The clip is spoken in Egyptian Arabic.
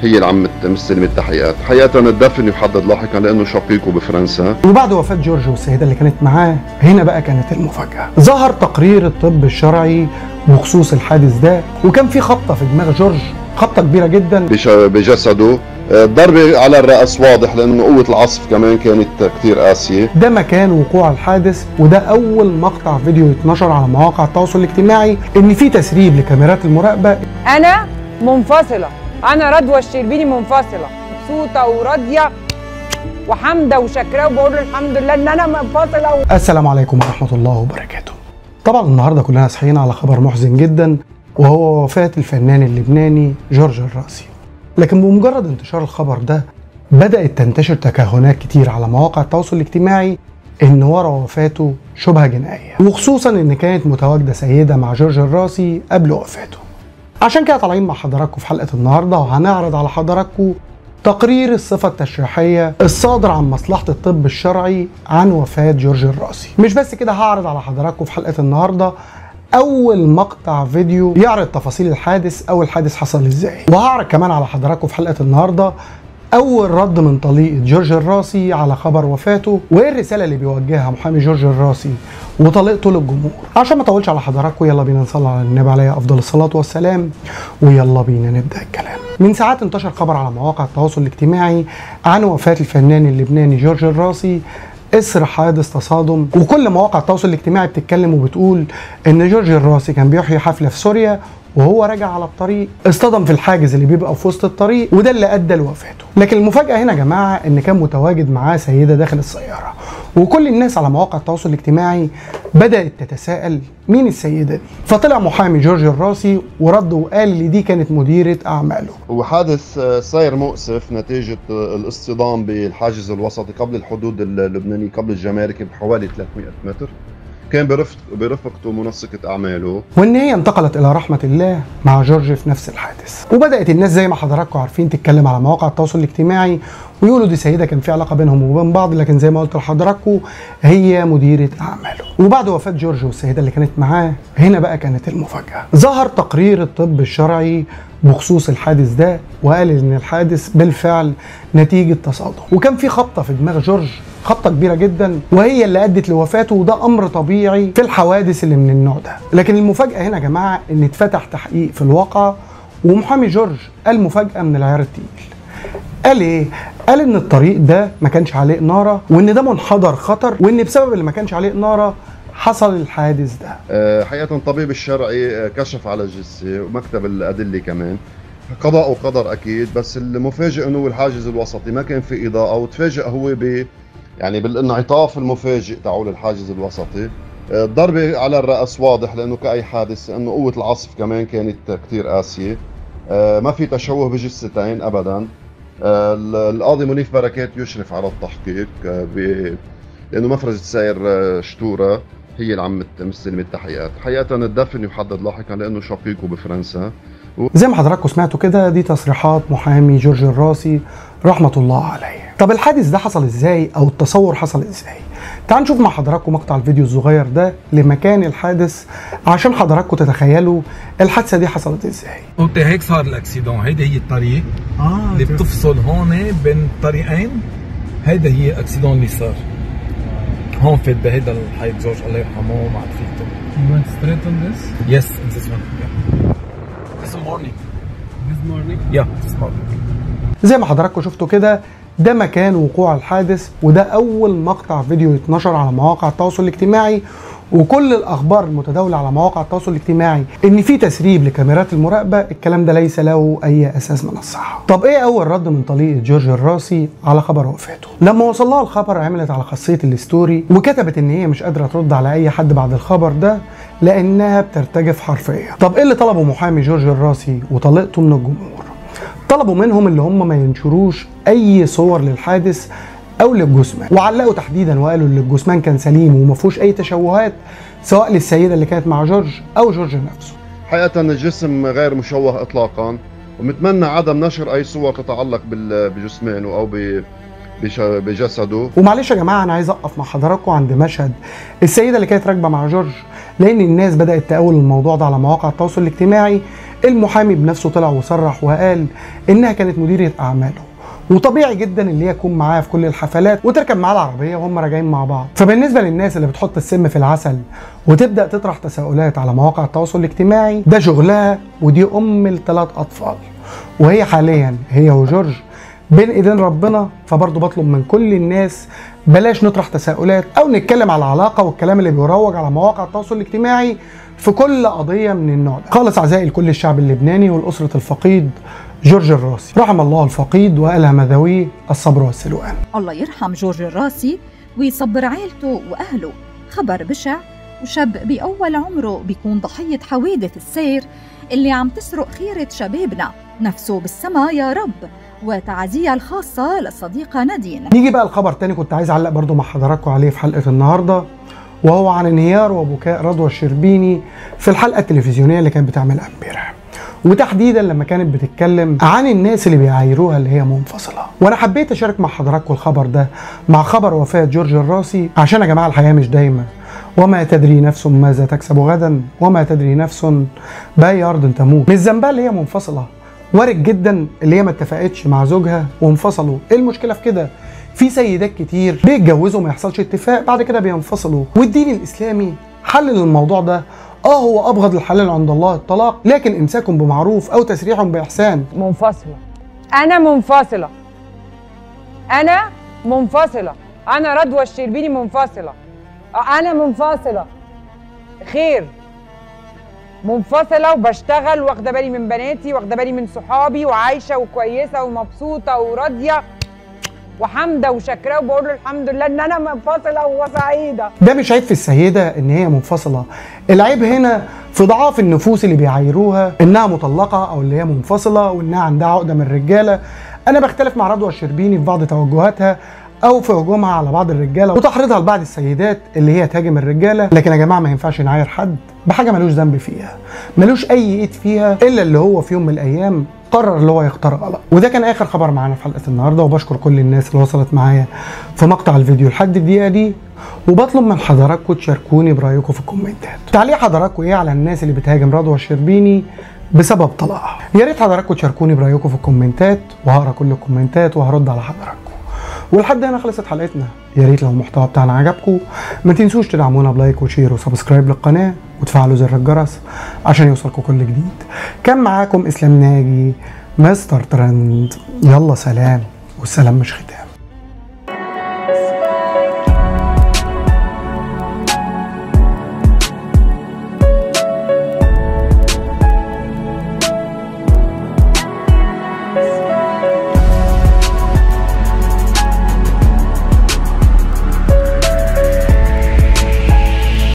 هي اللي عم تمثل التحقيقات حقيقة الدفن يحدد لاحقا لأنه شقيقه بفرنسا وبعد وفاة جورج والسيدة اللي كانت معاه هنا بقى كانت المفاجأة ظهر تقرير الطب الشرعي بخصوص الحادث ده وكان في خبطة في دماغ جورج خبطة كبيرة جدا بش- بجسده آه، ضربة على الرأس واضح لأنه قوة العصف كمان كانت كتير قاسية ده مكان وقوع الحادث وده أول مقطع فيديو يتنشر على مواقع التواصل الاجتماعي إن في تسريب لكاميرات المراقبة انا منفصله انا رضوى الشربيني منفصله مبسوطه وراضيه وحامده وشاكراه وبقول له الحمد لله ان انا منفصله و... السلام عليكم ورحمة الله وبركاته طبعا النهاردة كلنا صحيين على خبر محزن جدا وهو وفاة الفنان اللبناني جورج الراسي لكن بمجرد انتشار الخبر ده بدأت تنتشر تكهنات كتير على مواقع التواصل الاجتماعي ان ورا وفاته شبهة جنائية وخصوصا ان كانت متواجدة سيدة مع جورج الراسي قبل وفاته عشان كده طالعين مع حضراتكم في حلقة النهاردة وهنعرض على حضراتكم تقرير الصفة التشريحية الصادر عن مصلحة الطب الشرعي عن وفاة جورج الراسي مش بس كده هعرض على حضراتكم في حلقة النهاردة أول مقطع فيديو يعرض تفاصيل الحادث أو الحادث حصل إزاي وهعرض كمان على حضراتكم في حلقة النهاردة أول رد من طليقة جورج الراسي على خبر وفاته وإيه الرسالة اللي بيوجهها محامي جورج الراسي وطليقته للجمهور عشان ما اطولش على حضراتكم يلا بينا نصلي على النبي عليه أفضل الصلاة والسلام ويلا بينا نبدأ الكلام من ساعات انتشر خبر على مواقع التواصل الاجتماعي عن وفاة الفنان اللبناني جورج الراسي إثر حادث تصادم وكل مواقع التواصل الاجتماعي بتتكلم وبتقول ان جورج الراسي كان بيحيي حفله في سوريا وهو راجع على الطريق اصطدم في الحاجز اللي بيبقى في وسط الطريق وده اللي ادى لوفاته لكن المفاجاه هنا يا جماعه ان كان متواجد معاه سيده داخل السياره وكل الناس على مواقع التواصل الاجتماعي بدات تتساءل مين السيده دي فطلع محامي جورج الراسي ورد وقال لي دي كانت مديره اعماله هو حادث آه، صاير مؤسف نتيجة آه، الاصطدام بالحاجز الوسطي قبل الحدود اللبنانية قبل الجمارك بحوالي 300 متر كان برفق برفقته منسقة أعماله وان هي انتقلت الى رحمه الله مع جورج في نفس الحادث وبدات الناس زي ما حضراتكم عارفين تتكلم على مواقع التواصل الاجتماعي ويقولوا دي سيده كان في علاقه بينهم وبين بعض لكن زي ما قلت لحضراتكم هي مديره اعماله وبعد وفاه جورج والسيده اللي كانت معاه هنا بقى كانت المفاجاه ظهر تقرير الطب الشرعي بخصوص الحادث ده وقال ان الحادث بالفعل نتيجه تصادم وكان في خبطه في دماغ جورج خبطه كبيره جدا وهي اللي ادت لوفاته وده امر طبيعي في الحوادث اللي من النوع ده لكن المفاجاه هنا يا جماعه ان اتفتح تحقيق في الواقع ومحامي جورج قال مفاجاه من العيار التقيل قال ايه؟ قال ان الطريق ده ما كانش عليه اناره وان ده منحدر خطر وان بسبب اللي ما كانش عليه اناره حصل الحادث ده آه، حقيقة الطبيب الشرعي آه، كشف على الجثة ومكتب الأدلة كمان قضاء وقدر أكيد بس المفاجئ أنه الحاجز الوسطي ما كان في إضاءة وتفاجئ هو ب يعني بالانعطاف المفاجئ تاعول الحاجز الوسطي آه، الضربة على الرأس واضح لأنه كأي حادث أنه قوة العصف كمان كانت كتير قاسية آه، ما في تشوه بجثتين أبدا آه، القاضي منيف بركات يشرف على التحقيق آه، ب- لأنه مفرزة ساير آه، شتورة هي اللي عم تمثل التحقيقات حقيقة الدفن يحدد لاحقا لأنه شقيقه بفرنسا زي ما حضراتكم سمعتوا كده دي تصريحات محامي جورج الراسي رحمة الله عليه طب الحادث ده حصل ازاي او التصور حصل ازاي تعالوا نشوف مع حضراتكم مقطع الفيديو الصغير ده لمكان الحادث عشان حضراتكم تتخيلوا الحادثة دي حصلت ازاي قلت هيك صار الاكسيدون هيدي هي الطريق اه اللي بتفصل هون بين طريقين هيدا هي الاكسيدون اللي صار هون فات بهيدا الحي جورج الله يرحمه مع رفيقته You went straight on this Yes, in this one. Yeah. This morning. this morning. Yeah, this morning. زي ما حضراتكم شفتوا كده ده مكان وقوع الحادث وده اول مقطع فيديو يتنشر على مواقع التواصل الاجتماعي وكل الاخبار المتداوله على مواقع التواصل الاجتماعي ان في تسريب لكاميرات المراقبه الكلام ده ليس له اي اساس من الصحه طب ايه اول رد من طليقه جورج الراسي على خبر وفاته لما وصل لها الخبر عملت على خاصيه الستوري وكتبت ان هي مش قادره ترد على اي حد بعد الخبر ده لانها بترتجف حرفيا طب ايه اللي طلبه محامي جورج الراسي وطليقته من الجمهور طلبوا منهم اللي هم ما ينشروش اي صور للحادث او للجثمان وعلقوا تحديدا وقالوا ان الجثمان كان سليم وما فيهوش اي تشوهات سواء للسيده اللي كانت مع جورج او جورج نفسه حقيقة الجسم غير مشوه إطلاقا ومتمنى عدم نشر أي صور تتعلق بال- بجسمانه أو ب بش- بجسده ومعلش يا جماعه انا عايز اقف مع حضراتكم عند مشهد السيده اللي كانت راكبه مع جورج لان الناس بدات تقول الموضوع ده على مواقع التواصل الاجتماعي المحامي بنفسه طلع وصرح وقال انها كانت مديره اعماله وطبيعي جدا اللي هي يكون معاه في كل الحفلات وتركب معاه العربيه وهم راجعين مع بعض فبالنسبه للناس اللي بتحط السم في العسل وتبدا تطرح تساؤلات على مواقع التواصل الاجتماعي ده شغلها ودي ام الثلاث اطفال وهي حاليا هي وجورج بين ايدين ربنا فبرضه بطلب من كل الناس بلاش نطرح تساؤلات او نتكلم على العلاقه والكلام اللي بيروج على مواقع التواصل الاجتماعي في كل قضيه من النوع ده. خالص اعزائي لكل الشعب اللبناني والاسره الفقيد جورج الراسي رحم الله الفقيد والهم ذويه الصبر والسلوان الله يرحم جورج الراسي ويصبر عيلته وأهله خبر بشع وشاب بأول عمره بيكون ضحية حوادث السير اللي عم تسرق خيرة شبابنا نفسه بالسما يا رب وتعزية الخاصة للصديقة نادين نيجي بقى الخبر تاني كنت عايز اعلق برضو مع حضراتكم عليه في حلقه النهارده وهو عن انهيار وبكاء رضوى الشربيني في الحلقه التلفزيونيه اللي كانت بتعملها امبارح وتحديدا لما كانت بتتكلم عن الناس اللي بيعايروها اللي هي منفصله وانا حبيت اشارك مع حضراتكم الخبر ده مع خبر وفاه جورج الراسي عشان يا جماعه الحياه مش دايما وما تدري نفس ماذا تكسب غدا وما تدري نفس باي ارض تموت مش ذنبها اللي هي منفصله وارد جدا اللي هي ما اتفقتش مع زوجها وانفصلوا ايه المشكله في كده في سيدات كتير بيتجوزوا ما يحصلش اتفاق بعد كده بينفصلوا والدين الاسلامي حلل الموضوع ده اه هو ابغض الحلال عند الله الطلاق لكن امساك بمعروف او تسريح باحسان منفصلة أنا منفصلة أنا منفصلة أنا رضوى الشربيني منفصلة أه، أنا منفصلة خير منفصلة وبشتغل واخدة بالي من بناتي واخدة بالي من صحابي وعايشة وكويسة ومبسوطة وراضية وحامدة وشاكرة وبقول له الحمد لله إن أنا منفصلة وسعيدة ده مش عيب في السيدة ان هي منفصلة العيب هنا في ضعاف النفوس اللي بيعايروها انها مطلقة او اللي هي منفصلة وانها عندها عقدة من الرجالة انا بختلف مع رضوى الشربيني في بعض توجهاتها او في هجومها على بعض الرجاله وتحريضها لبعض السيدات اللي هي تهاجم الرجاله لكن يا جماعه ما ينفعش نعاير حد بحاجه ملوش ذنب فيها ملوش اي ايد فيها الا اللي هو في يوم من الايام قرر اللي هو يختار غلط وده كان اخر خبر معانا في حلقه النهارده وبشكر كل الناس اللي وصلت معايا في مقطع الفيديو لحد الدقيقه دي وبطلب من حضراتكم تشاركوني برايكم في الكومنتات تعليق حضراتكم ايه على الناس اللي بتهاجم رضوى الشربيني بسبب طلاقها يا ريت حضراتكم تشاركوني برايكم في الكومنتات وهقرا كل الكومنتات وهرد على حضراتكم ولحد هنا خلصت حلقتنا يا ريت لو المحتوى بتاعنا عجبكم ما تنسوش تدعمونا بلايك وشير وسبسكرايب للقناه وتفعلوا زر الجرس عشان يوصلكم كل جديد كان معاكم اسلام ناجي مستر ترند يلا سلام والسلام مش ختام